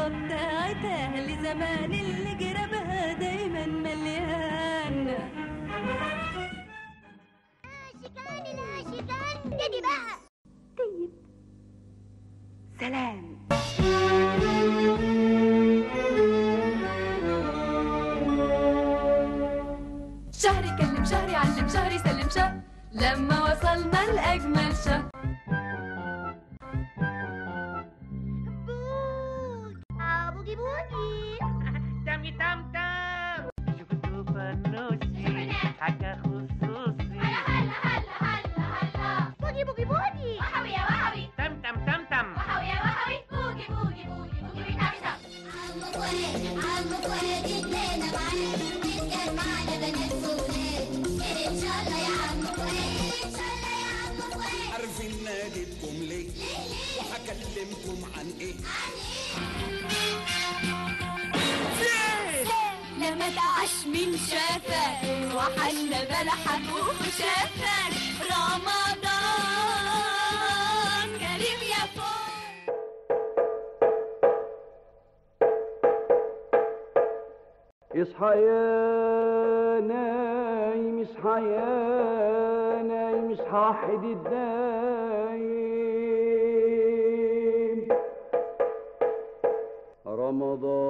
بتاعت اهل زمان اللي جربها دايما مليان شيكان لا شيكان يدي بقى طيب سلام شهري كلم شهري علم شهري سلم شهر لما وصلنا لأجمل شهر بوج آه بوجي بوجي تمي تم تم شفتوا فنوسي حاجة خصوصي بوجي بوجي بوجي تم تم تم تم عمك واحد عمك واحد يتلاقى معانا نسأل معانا بنات وولاد ان شاء الله يا عمك واحد ان شاء الله يا عمك واحد عارفين ناديتكم ليه وهكلمكم عن ايه لما تعش من شافك وحل بلحك وخشافك رمضان كريم يا فوق اصحى يا نايم اصحى يا نايم اصحى حد الدايم رمضان